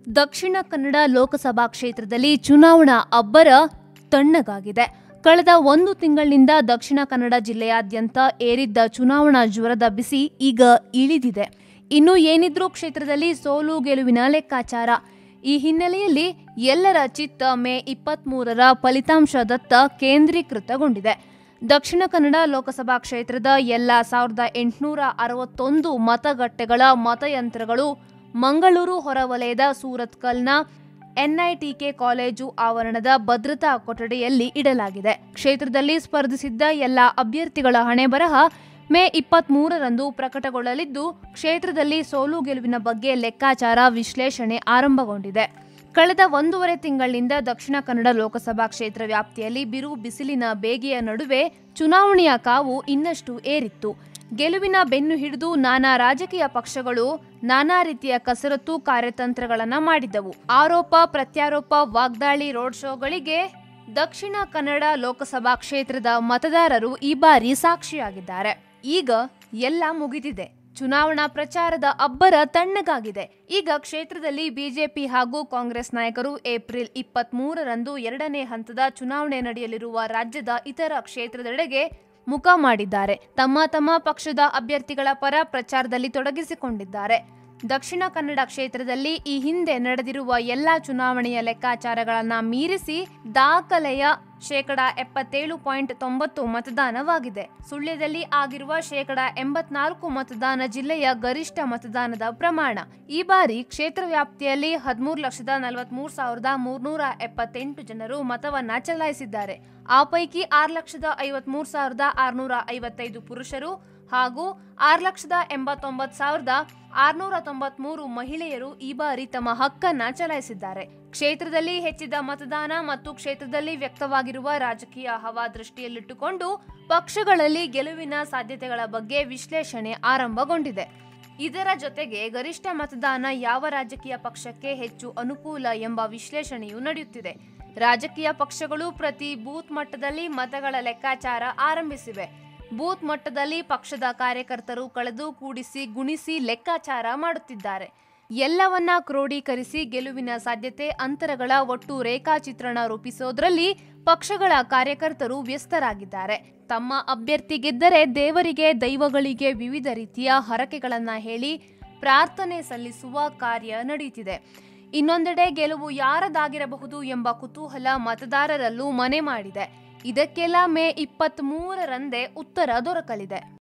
ದಕ್ಷಿಣ ಕನ್ನಡ ಲೋಕಸಭಾ ಕ್ಷೇತ್ರದಲ್ಲಿ ಚುನಾವಣಾ ಅಬ್ಬರ ತಣ್ಣಗಾಗಿದೆ ಕಳೆದ ಒಂದು ತಿಂಗಳಿನಿಂದ ದಕ್ಷಿಣ ಕನ್ನಡ ಜಿಲ್ಲೆಯಾದ್ಯಂತ ಏರಿದ್ದ ಚುನಾವಣಾ ಜ್ವರದ ಬಿಸಿ ಈಗ ಇಳಿದಿದೆ ಇನ್ನು ಏನಿದ್ರೂ ಕ್ಷೇತ್ರದಲ್ಲಿ ಸೋಲು ಗೆಲುವಿನ ಲೆಕ್ಕಾಚಾರ ಈ ಹಿನ್ನೆಲೆಯಲ್ಲಿ ಎಲ್ಲರ ಚಿತ್ತ ಮೇ ಇಪ್ಪತ್ಮೂರರ ಫಲಿತಾಂಶದತ್ತ ಕೇಂದ್ರೀಕೃತಗೊಂಡಿದೆ ದಕ್ಷಿಣ ಕನ್ನಡ ಲೋಕಸಭಾ ಕ್ಷೇತ್ರದ ಎಲ್ಲ ಸಾವಿರದ ಎಂಟುನೂರ ಅರವತ್ತೊಂದು ಮತಗಟ್ಟೆಗಳ ಮತಯಂತ್ರಗಳು ಮಂಗಳೂರು ಹೊರವಲಯದ ಸೂರತ್ಕಲ್ನ ಎನ್ಐಟಿಕೆ ಕಾಲೇಜು ಆವರಣದ ಭದ್ರತಾ ಕೊಠಡಿಯಲ್ಲಿ ಇಡಲಾಗಿದೆ ಕ್ಷೇತ್ರದಲ್ಲಿ ಸ್ಪರ್ಧಿಸಿದ್ದ ಎಲ್ಲ ಅಭ್ಯರ್ಥಿಗಳ ಹಣೆ ಬರಹ ಮೇ ಇಪ್ಪತ್ಮೂರರಂದು ಪ್ರಕಟಗೊಳ್ಳಲಿದ್ದು ಕ್ಷೇತ್ರದಲ್ಲಿ ಸೋಲು ಗೆಲುವಿನ ಬಗ್ಗೆ ಲೆಕ್ಕಾಚಾರ ವಿಶ್ಲೇಷಣೆ ಆರಂಭಗೊಂಡಿದೆ ಕಳೆದ ಒಂದೂವರೆ ತಿಂಗಳಿನಿಂದ ದಕ್ಷಿಣ ಕನ್ನಡ ಲೋಕಸಭಾ ಕ್ಷೇತ್ರ ವ್ಯಾಪ್ತಿಯಲ್ಲಿ ಬಿರು ಬಿಸಿಲಿನ ಬೇಗೆಯ ನಡುವೆ ಚುನಾವಣೆಯ ಕಾವು ಇನ್ನಷ್ಟು ಏರಿತ್ತು ಗೆಲುವಿನ ಬೆನ್ನು ಹಿಡಿದು ನಾನಾ ರಾಜಕೀಯ ಪಕ್ಷಗಳು ನಾನಾ ರೀತಿಯ ಕಸರತ್ತು ಕಾರ್ಯತಂತ್ರಗಳನ್ನ ಮಾಡಿದ್ದವು ಆರೋಪ ಪ್ರತ್ಯಾರೋಪ ವಾಗ್ದಾಳಿ ರೋಡ್ ಶೋಗಳಿಗೆ ದಕ್ಷಿಣ ಕನ್ನಡ ಲೋಕಸಭಾ ಕ್ಷೇತ್ರದ ಮತದಾರರು ಈ ಬಾರಿ ಸಾಕ್ಷಿಯಾಗಿದ್ದಾರೆ ಈಗ ಎಲ್ಲ ಮುಗಿದಿದೆ ಚುನಾವಣಾ ಪ್ರಚಾರದ ಅಬ್ಬರ ತಣ್ಣಗಾಗಿದೆ ಈಗ ಕ್ಷೇತ್ರದಲ್ಲಿ ಬಿಜೆಪಿ ಹಾಗೂ ಕಾಂಗ್ರೆಸ್ ನಾಯಕರು ಏಪ್ರಿಲ್ ಇಪ್ಪತ್ತ್ ಮೂರರಂದು ಎರಡನೇ ಹಂತದ ಚುನಾವಣೆ ನಡೆಯಲಿರುವ ರಾಜ್ಯದ ಇತರ ಕ್ಷೇತ್ರದೆಡೆಗೆ ಮುಖ ಮಾಡಿದ್ದಾರೆ ತಮ್ಮ ತಮ್ಮ ಪಕ್ಷದ ಅಭ್ಯರ್ಥಿಗಳ ಪರ ಪ್ರಚಾರದಲ್ಲಿ ತೊಡಗಿಸಿಕೊಂಡಿದ್ದಾರೆ ದಕ್ಷಿಣ ಕನ್ನಡ ಕ್ಷೇತ್ರದಲ್ಲಿ ಈ ಹಿಂದೆ ನಡೆದಿರುವ ಎಲ್ಲಾ ಚುನಾವಣೆಯ ಲೆಕ್ಕಾಚಾರಗಳನ್ನ ಮೀರಿಸಿ ದಾಖಲೆಯ ಶೇಕಡ ಎಪ್ಪತ್ತೇಳು ಪಾಯಿಂಟ್ ತೊಂಬತ್ತು ಮತದಾನವಾಗಿದೆ ಸುಳ್ಯದಲ್ಲಿ ಆಗಿರುವ ಶೇಕಡ ಎಂಬತ್ನಾಲ್ಕು ಮತದಾನ ಜಿಲ್ಲೆಯ ಗರಿಷ್ಠ ಮತದಾನದ ಪ್ರಮಾಣ ಈ ಬಾರಿ ಕ್ಷೇತ್ರ ವ್ಯಾಪ್ತಿಯಲ್ಲಿ ಹದಿಮೂರು ಲಕ್ಷದ ನಲವತ್ಮೂರು ಸಾವಿರದ ಮೂರ್ನೂರ ಎಪ್ಪತ್ತೆಂಟು ಜನರು ಮತವನ್ನ ಚಲಾಯಿಸಿದ್ದಾರೆ ಆ ಪೈಕಿ ಆರು ಲಕ್ಷದ ಐವತ್ಮೂರು ಸಾವಿರದ ಆರುನೂರ ಐವತ್ತೈದು ಪುರುಷರು ಹಾಗೂ ಆರು ಲಕ್ಷದ ಎಂಬತ್ತೊಂಬತ್ತು ಸಾವಿರದ ಆರುನೂರ ತೊಂಬತ್ಮೂರು ಮಹಿಳೆಯರು ಈ ಬಾರಿ ತಮ್ಮ ಹಕ್ಕನ್ನ ಚಲಾಯಿಸಿದ್ದಾರೆ ಕ್ಷೇತ್ರದಲ್ಲಿ ಹೆಚ್ಚಿದ ಮತದಾನ ಮತ್ತು ಕ್ಷೇತ್ರದಲ್ಲಿ ವ್ಯಕ್ತವಾಗಿರುವ ರಾಜಕೀಯ ಹವಾ ದೃಷ್ಟಿಯಲ್ಲಿಟ್ಟುಕೊಂಡು ಪಕ್ಷಗಳಲ್ಲಿ ಗೆಲುವಿನ ಸಾಧ್ಯತೆಗಳ ಬಗ್ಗೆ ವಿಶ್ಲೇಷಣೆ ಆರಂಭಗೊಂಡಿದೆ ಇದರ ಜೊತೆಗೆ ಗರಿಷ್ಠ ಮತದಾನ ಯಾವ ರಾಜಕೀಯ ಪಕ್ಷಕ್ಕೆ ಹೆಚ್ಚು ಅನುಕೂಲ ಎಂಬ ವಿಶ್ಲೇಷಣೆಯೂ ನಡೆಯುತ್ತಿದೆ ರಾಜಕೀಯ ಪಕ್ಷಗಳು ಪ್ರತಿ ಬೂತ್ ಮಟ್ಟದಲ್ಲಿ ಮತಗಳ ಲೆಕ್ಕಾಚಾರ ಆರಂಭಿಸಿವೆ ಬೂತ್ ಮಟ್ಟದಲ್ಲಿ ಪಕ್ಷದ ಕಾರ್ಯಕರ್ತರು ಕಳೆದು ಕೂಡಿಸಿ ಗುಣಿಸಿ ಲೆಕ್ಕಾಚಾರ ಮಾಡುತ್ತಿದ್ದಾರೆ ಎಲ್ಲವನ್ನ ಕ್ರೋಢೀಕರಿಸಿ ಗೆಲುವಿನ ಸಾಧ್ಯತೆ ಅಂತರಗಳ ಒಟ್ಟು ರೇಖಾಚಿತ್ರಣ ರೂಪಿಸೋದ್ರಲ್ಲಿ ಪಕ್ಷಗಳ ಕಾರ್ಯಕರ್ತರು ವ್ಯಸ್ತರಾಗಿದ್ದಾರೆ ತಮ್ಮ ಅಭ್ಯರ್ಥಿ ಗೆದ್ದರೆ ದೇವರಿಗೆ ದೈವಗಳಿಗೆ ವಿವಿಧ ರೀತಿಯ ಹರಕೆಗಳನ್ನ ಹೇಳಿ ಪ್ರಾರ್ಥನೆ ಸಲ್ಲಿಸುವ ಕಾರ್ಯ ನಡೆಯುತ್ತಿದೆ ಇನ್ನೊಂದೆಡೆ ಗೆಲುವು ಯಾರದಾಗಿರಬಹುದು ಎಂಬ ಕುತೂಹಲ ಮತದಾರರಲ್ಲೂ ಮನೆ ಮಾಡಿದೆ ಇದಕ್ಕೆಲ್ಲ ಮೇ ಇಪ್ಪತ್ತ್ ಮೂರರಂದೇ ಉತ್ತರ ದೊರಕಲಿದೆ